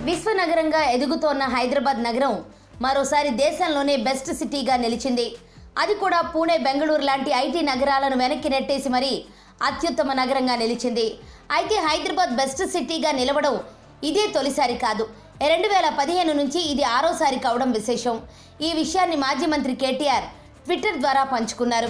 విశ్వనగరంగా ఎదుగుతోన్న హైదరాబాద్ నగరం మరోసారి దేశంలోనే బెస్ట్ సిటీగా నిలిచింది అది కూడా పూణే బెంగళూరు లాంటి ఐటీ నగరాలను వెనక్కి నెట్టేసి మరీ అత్యుత్తమ నగరంగా నిలిచింది అయితే హైదరాబాద్ బెస్ట్ సిటీగా నిలవడం ఇదే తొలిసారి కాదు రెండు వేల పదిహేను నుంచి ఇది ఆరోసారి కావడం విశేషం ఈ విషయాన్ని మాజీ మంత్రి కేటీఆర్ ట్విట్టర్ ద్వారా పంచుకున్నారు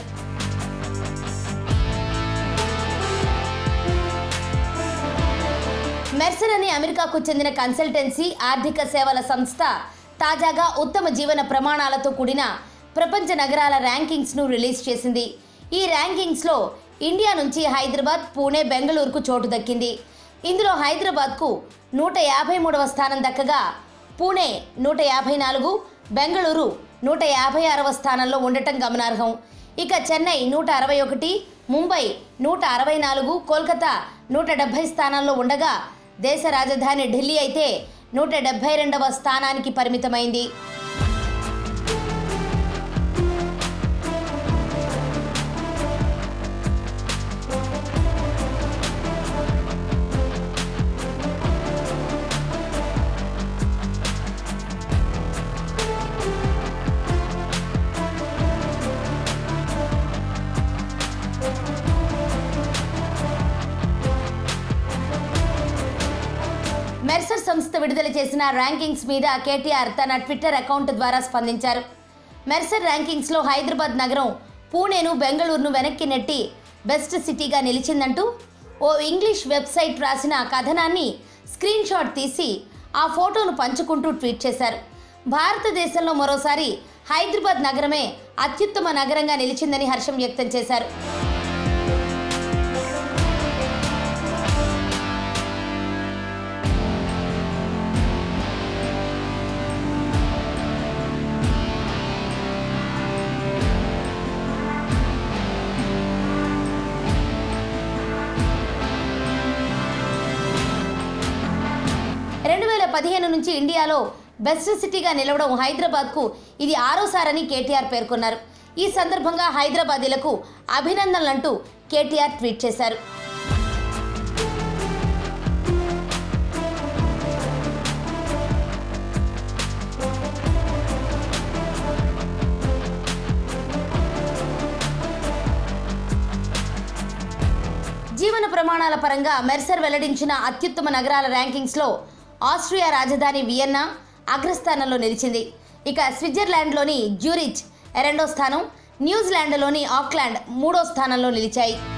మెర్సర్ అనే అమెరికాకు చెందిన కన్సల్టెన్సీ ఆర్థిక సేవల సంస్థ తాజాగా ఉత్తమ జీవన ప్రమాణాలతో కూడిన ప్రపంచ నగరాల ర్యాంకింగ్స్ను రిలీజ్ చేసింది ఈ ర్యాంకింగ్స్లో ఇండియా నుంచి హైదరాబాద్ పూణే బెంగళూరుకు చోటు దక్కింది ఇందులో హైదరాబాద్కు నూట యాభై మూడవ స్థానం దక్కగా పూణే నూట యాభై నాలుగు బెంగళూరు నూట యాభై ఆరవ స్థానంలో ఉండటం గమనార్హం ఇక చెన్నై నూట అరవై ఒకటి ముంబై నూట అరవై నాలుగు కోల్కతా నూట డెబ్బై స్థానాల్లో ఉండగా దేశ రాజధాని ఢిల్లీ అయితే నూట డెబ్బై రెండవ స్థానానికి పరిమితమైంది మెర్సర్ సంస్థ విడుదల చేసిన ర్యాంకింగ్స్ మీద కేటీఆర్ తన ట్విట్టర్ అకౌంట్ ద్వారా స్పందించారు మెర్సర్ ర్యాంకింగ్స్లో హైదరాబాద్ నగరం పూణేను బెంగళూరును వెనక్కి నెట్టి బెస్ట్ సిటీగా నిలిచిందంటూ ఓ ఇంగ్లీష్ వెబ్సైట్ రాసిన కథనాన్ని స్క్రీన్ షాట్ తీసి ఆ ఫోటోను పంచుకుంటూ ట్వీట్ చేశారు భారతదేశంలో మరోసారి హైదరాబాద్ నగరమే అత్యుత్తమ నగరంగా నిలిచిందని హర్షం వ్యక్తం చేశారు రెండు వేల పదిహేను నుంచి ఇండియాలో బెస్ట్ సిటీగా నిలవడం హైదరాబాద్కు ఇది ఆరోసారని కేటీఆర్ పేర్కొన్నారు ఈ సందర్భంగా హైదరాబాదీలకు అభినందనలంటూ కేటీఆర్ ట్వీట్ చేశారు జీవన ప్రమాణాల పరంగా మెర్సర్ వెల్లడించిన అత్యుత్తమ నగరాల ర్యాంకింగ్స్లో ఆస్ట్రియా రాజధాని వియన్నా అగ్రస్థానంలో నిలిచింది ఇక స్విట్జర్లాండ్లోని జ్యూరిచ్ రెండో స్థానం న్యూజిలాండ్లోని ఆక్లాండ్ మూడో స్థానంలో నిలిచాయి